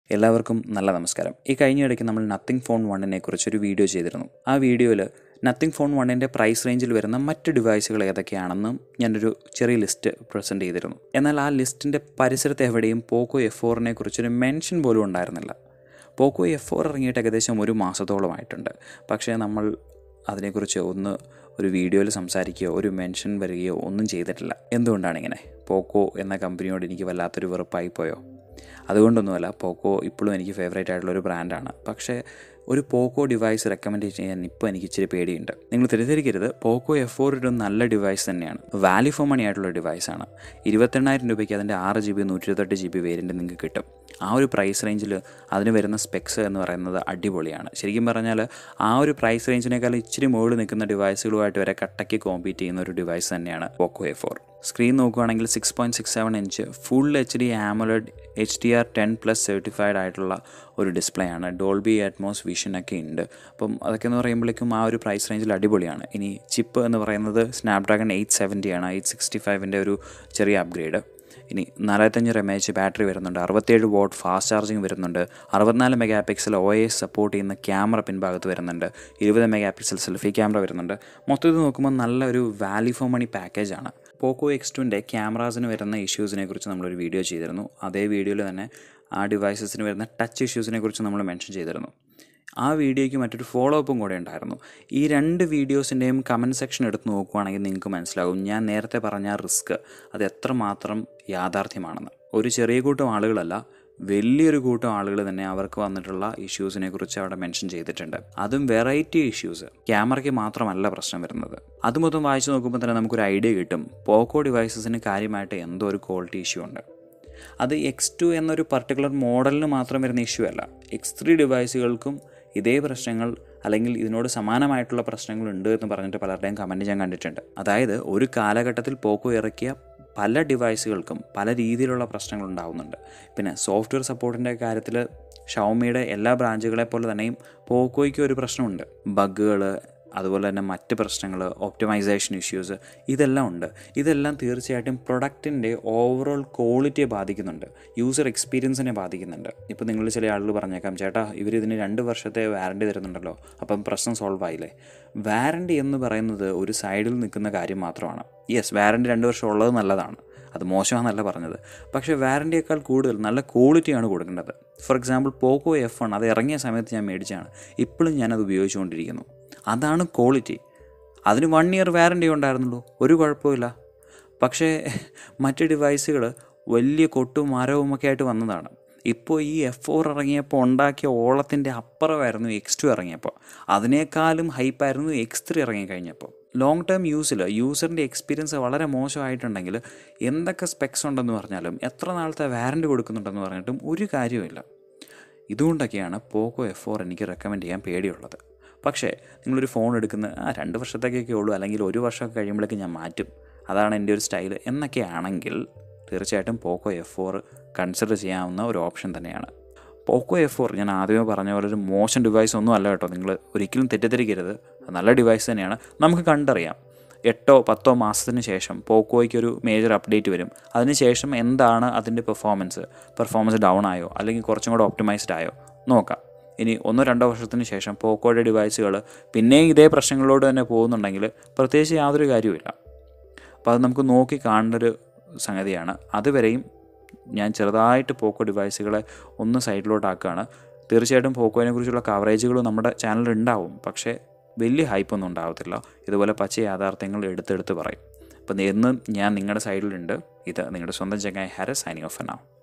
എല്ലാവർക്കും നല്ല നമസ്കാരം ഈ കഴിഞ്ഞ ഇടയ്ക്ക് നമ്മൾ നത്തിങ് ഫോൺ വണ്ണിനെ കുറിച്ചൊരു വീഡിയോ ചെയ്തിരുന്നു ആ വീഡിയോയിൽ നത്തിങ് ഫോൺ വണ്ണിൻ്റെ പ്രൈസ് റേഞ്ചിൽ വരുന്ന മറ്റ് ഡിവൈസുകൾ ഏതൊക്കെയാണെന്നും ഞാനൊരു ചെറിയ ലിസ്റ്റ് പ്രസൻറ്റ് ചെയ്തിരുന്നു എന്നാൽ ആ ലിസ്റ്റിൻ്റെ പരിസരത്ത് എവിടെയും പോക്കോ എഫ് ഫോറിനെ കുറിച്ചൊരു മെൻഷൻ പോലും ഉണ്ടായിരുന്നില്ല പോക്കോ എഫ് ഫോർ ഇറങ്ങിയിട്ട് ഏകദേശം ഒരു മാസത്തോളമായിട്ടുണ്ട് പക്ഷേ നമ്മൾ അതിനെക്കുറിച്ച് ഒന്ന് ഒരു വീഡിയോയിൽ സംസാരിക്കുകയോ ഒരു മെൻഷൻ വരികയോ ഒന്നും ചെയ്തിട്ടില്ല എന്തുകൊണ്ടാണ് ഇങ്ങനെ പോക്കോ എന്ന കമ്പനിയോട് എനിക്ക് വല്ലാത്തൊരു വെറുപ്പായി പോയോ അതുകൊണ്ടൊന്നുമല്ല പോക്കോ ഇപ്പോഴും എനിക്ക് ഫേവറേറ്റ് ആയിട്ടുള്ള ഒരു ബ്രാൻഡാണ് പക്ഷേ ഒരു പോക്കോ ഡിവൈസ് റെക്കമെൻഡ് ചെയ്യാൻ ഇപ്പോൾ എനിക്ക് ഇച്ചിരി പേടിയുണ്ട് നിങ്ങൾ തെറ്റിദ്ധരിക്കരുത് പോക്കോ എഫ് ഫോർ ഒരു നല്ല ഡിവൈസ് തന്നെയാണ് വാല്യൂ ഫോർ മണി ആയിട്ടുള്ള ഡിവൈസാണ് ഇരുപത്തെണ്ണായിരം രൂപയ്ക്ക് അതിൻ്റെ ആറ് ജി ബി നൂറ്റി ഇരുപത്തെട്ട് ജി ബി വേരിയൻറ്റ് നിങ്ങൾക്ക് കിട്ടും ആ ഒരു പ്രൈസ് റേഞ്ചിൽ അതിന് വരുന്ന സ്പെക്സ് എന്ന് പറയുന്നത് അടിപൊളിയാണ് ശരിക്കും പറഞ്ഞാൽ ആ ഒരു പ്രൈസ് റേഞ്ചിനേക്കാൾ ഇച്ചിരി മുകളിൽ നിൽക്കുന്ന ഡിവൈസുകളുമായിട്ട് വരെ കട്ടയ്ക്ക് കോമ്പീറ്റ് ചെയ്യുന്ന ഒരു ഡിവൈസ് തന്നെയാണ് പോക്കോ എ ഫോർ സ്ക്രീൻ നോക്കുകയാണെങ്കിൽ six point six seven inch full H D AMOLED H D R ten plus certified ആയിട്ടുള്ള ഒരു ഡിസ്പ്ലേ ആണ് ഡോൾബി അറ്റ്മോസ് വിഷനൊക്കെ ഉണ്ട് അപ്പം അതൊക്കെ എന്ന് പറയുമ്പോഴേക്കും ആ ഒരു പ്രൈസ് റേഞ്ചിൽ അടിപൊളിയാണ് ഇനി ചിപ്പ് എന്ന് പറയുന്നത് സ്നാപ്ഡ്രാഗൺ എയ്റ്റ് സെവൻറ്റി ആണ് എയ്റ്റ് സിക്സ്റ്റി ഫൈവിൻ്റെ ഒരു ചെറിയ അപ്ഗ്രേഡ് ഇനി നാലായിരത്തഞ്ഞൂറ് എം എച്ച് ബാറ്ററി വരുന്നുണ്ട് അറുപത്തേഴ് വോട്ട് ഫാസ്റ്റ് ചാർജിങ് വരുന്നുണ്ട് അറുപത്തിനാല് megapixel O S support ചെയ്യുന്ന ക്യാമറ പിൻഭാഗത്ത് വരുന്നുണ്ട് ഇരുപത് മെഗാ പിക്സൽ സെൽഫി ക്യാമറ വരുന്നുണ്ട് മൊത്തത്തിൽ നോക്കുമ്പോൾ നല്ലൊരു വാല്യൂ ഫോർ മണി പാക്കേജാണ് പോക്കോ എക്സ് ടുവിൻ്റെ ക്യാമറാസിന് വരുന്ന ഇഷ്യൂസിനെ കുറിച്ച് നമ്മളൊരു വീഡിയോ ചെയ്തിരുന്നു അതേ വീഡിയോയിൽ തന്നെ ആ ഡിവൈസസിന് വരുന്ന ടച്ച് ഇഷ്യൂസിനെ കുറിച്ച് നമ്മൾ മെൻഷൻ ചെയ്തിരുന്നു ആ വീഡിയോയ്ക്ക് മറ്റൊരു ഫോളോ അപ്പും കൂടെ ഉണ്ടായിരുന്നു ഈ രണ്ട് വീഡിയോസിൻ്റെയും കമൻറ്റ് സെക്ഷൻ എടുത്ത് നോക്കുവാണെങ്കിൽ നിങ്ങൾക്ക് മനസ്സിലാകും ഞാൻ നേരത്തെ പറഞ്ഞ റിസ്ക് അത് എത്രമാത്രം യാഥാർത്ഥ്യമാണെന്ന് ഒരു ചെറിയ കൂട്ടം ആളുകളല്ല വലിയൊരു കൂട്ടം ആളുകൾ തന്നെ അവർക്ക് വന്നിട്ടുള്ള ഇഷ്യൂസിനെ കുറിച്ച് അവിടെ മെൻഷൻ ചെയ്തിട്ടുണ്ട് അതും വെറൈറ്റി ഇഷ്യൂസ് ക്യാമറയ്ക്ക് മാത്രമല്ല പ്രശ്നം വരുന്നത് അത് മൊത്തം വായിച്ചു നോക്കുമ്പോൾ തന്നെ നമുക്കൊരു ഐഡിയ കിട്ടും പോക്കോ ഡിവൈസസിന് കാര്യമായിട്ട് എന്തോ ഒരു ക്വാളിറ്റി ഇഷ്യൂ ഉണ്ട് അത് എക്സ് ടു എന്നൊരു പർട്ടിക്കുലർ മോഡലിന് മാത്രം വരുന്ന ഇഷ്യൂ അല്ല എക്സ് ത്രീ ഡിവൈസുകൾക്കും ഇതേ പ്രശ്നങ്ങൾ അല്ലെങ്കിൽ ഇതിനോട് സമാനമായിട്ടുള്ള പ്രശ്നങ്ങൾ ഉണ്ട് എന്ന് പറഞ്ഞിട്ട് പലരുടെയും കമൻറ്റ് ഞാൻ കണ്ടിട്ടുണ്ട് അതായത് ഒരു കാലഘട്ടത്തിൽ പോക്കോ ഇറക്കിയ പല ഡിവൈസുകൾക്കും പല രീതിയിലുള്ള പ്രശ്നങ്ങൾ ഉണ്ടാകുന്നുണ്ട് പിന്നെ സോഫ്റ്റ്വെയർ സപ്പോർട്ടിൻ്റെ കാര്യത്തിൽ ഷവമിയുടെ എല്ലാ ബ്രാഞ്ചുകളെ പോലെ തന്നെയും പോക്കോയ്ക്ക് ഒരു പ്രശ്നമുണ്ട് ബഗ്ഗുകൾ അതുപോലെ തന്നെ മറ്റ് പ്രശ്നങ്ങൾ ഓപ്റ്റിമൈസേഷൻ ഇഷ്യൂസ് ഇതെല്ലാം ഉണ്ട് ഇതെല്ലാം തീർച്ചയായിട്ടും പ്രൊഡക്റ്റിൻ്റെ ഓവറോൾ ക്വാളിറ്റിയെ ബാധിക്കുന്നുണ്ട് യൂസർ എക്സ്പീരിയൻസിനെ ബാധിക്കുന്നുണ്ട് ഇപ്പോൾ നിങ്ങൾ ചില ആളുകൾ പറഞ്ഞേക്കാം ചേട്ടാ ഇവർ ഇതിന് രണ്ട് വർഷത്തെ വാറണ്ടി തരുന്നുണ്ടല്ലോ അപ്പം പ്രശ്നം സോൾവ് ആയില്ലേ വാറണ്ടി എന്ന് പറയുന്നത് ഒരു സൈഡിൽ നിൽക്കുന്ന കാര്യം മാത്രമാണ് യെസ് വാറണ്ടി രണ്ട് വർഷം ഉള്ളത് നല്ലതാണ് അത് മോശമാണെന്നല്ല പറഞ്ഞത് പക്ഷേ വാറണ്ടിയേക്കാൾ കൂടുതൽ നല്ല ക്വാളിറ്റിയാണ് കൊടുക്കേണ്ടത് for example Poco F one അത് ഇറങ്ങിയ സമയത്ത് ഞാൻ മേടിച്ചാണ് ഇപ്പോഴും ഞാനത് ഉപയോഗിച്ചുകൊണ്ടിരിക്കുന്നു അതാണ് ക്വാളിറ്റി അതിന് വൺ ഇയർ വാറണ്ടി ഉണ്ടായിരുന്നുള്ളൂ ഒരു കുഴപ്പമില്ല പക്ഷേ മറ്റ് ഡിവൈസുകൾ വലിയ കൊട്ടും മരവും ഒക്കെ ആയിട്ട് വന്നതാണ് ഇപ്പോൾ ഈ എഫ് ഫോർ ഇറങ്ങിയപ്പോൾ ഉണ്ടാക്കിയ ഓളത്തിൻ്റെ അപ്പുറമായിരുന്നു എക്സ് ടു ഇറങ്ങിയപ്പോൾ അതിനേക്കാളും ഹൈപ്പായിരുന്നു എക്സ് ത്രീ ഇറങ്ങിക്കഴിഞ്ഞപ്പോൾ ലോങ് ടേം യൂസിൽ യൂസറിൻ്റെ എക്സ്പീരിയൻസ് വളരെ മോശമായിട്ടുണ്ടെങ്കിൽ എന്തൊക്കെ സ്പെക്സ് ഉണ്ടെന്ന് പറഞ്ഞാലും എത്ര നാളത്തെ വാറണ്ടി കൊടുക്കുന്നുണ്ടെന്ന് പറഞ്ഞിട്ടും ഒരു കാര്യവുമില്ല ഇതുകൊണ്ടൊക്കെയാണ് പോക്കോ എഫ് ഫോർ എനിക്ക് റെക്കമെൻഡ് ചെയ്യാൻ പേടിയുള്ളത് പക്ഷേ നിങ്ങളൊരു ഫോൺ എടുക്കുന്ന ആ രണ്ട് വർഷത്തേക്കൊക്കെ ഉള്ളൂ അല്ലെങ്കിൽ ഒരു വർഷമൊക്കെ കഴിയുമ്പോഴേക്ക് ഞാൻ മാറ്റും അതാണ് എൻ്റെ ഒരു സ്റ്റൈൽ എന്നൊക്കെ ആണെങ്കിൽ തീർച്ചയായിട്ടും പോക്കോ എഫ് ഫോർ കൺസിഡർ ചെയ്യാവുന്ന ഒരു ഓപ്ഷൻ തന്നെയാണ് പോക്കോ എഫ് ഫോർ ഞാൻ ആദ്യമേ പറഞ്ഞ പോലെ ഒരു മോശം ഡിവൈസ് ഒന്നും അല്ല കേട്ടോ നിങ്ങൾ ഒരിക്കലും തെറ്റിദ്ധരിക്കരുത് നല്ല ഡിവൈസ് തന്നെയാണ് നമുക്ക് കണ്ടറിയാം എട്ടോ പത്തോ മാസത്തിന് ശേഷം പോക്കോയ്ക്ക് ഒരു മേജർ അപ്ഡേറ്റ് വരും അതിനുശേഷം എന്താണ് അതിൻ്റെ പെർഫോമൻസ് പെർഫോമൻസ് ഡൗൺ ആയോ അല്ലെങ്കിൽ കുറച്ചും കൂടെ ഓപ്റ്റിമൈസ്ഡ് ആയോ നോക്കാം ഇനി ഒന്നോ രണ്ടോ വർഷത്തിന് ശേഷം പോക്കോയുടെ ഡിവൈസുകൾ പിന്നെയും ഇതേ പ്രശ്നങ്ങളോട് തന്നെ പോകുന്നുണ്ടെങ്കിൽ പ്രത്യേകിച്ച് യാതൊരു കാര്യവുമില്ല അപ്പോൾ അത് നമുക്ക് നോക്കി കാണേണ്ടൊരു സംഗതിയാണ് അതുവരെയും ഞാൻ ചെറുതായിട്ട് പോക്കോ ഡിവൈസുകളെ ഒന്ന് സൈഡിലോട്ടാക്കുകയാണ് തീർച്ചയായിട്ടും പോക്കോനെ കുറിച്ചുള്ള കവറേജുകൾ നമ്മുടെ ചാനലിൽ ഉണ്ടാവും പക്ഷേ വലിയ ഹൈപ്പൊന്നും ഉണ്ടാവത്തില്ല ഇതുപോലെ പച്ച യാഥാർത്ഥ്യങ്ങൾ എടുത്തെടുത്ത് പറയും അപ്പം എന്നും ഞാൻ നിങ്ങളുടെ സൈഡിലുണ്ട് ഇത് നിങ്ങളുടെ സ്വന്തം ചങ്ങായി ഹാര സൈനിങ് ഓഫ് എന്നാവും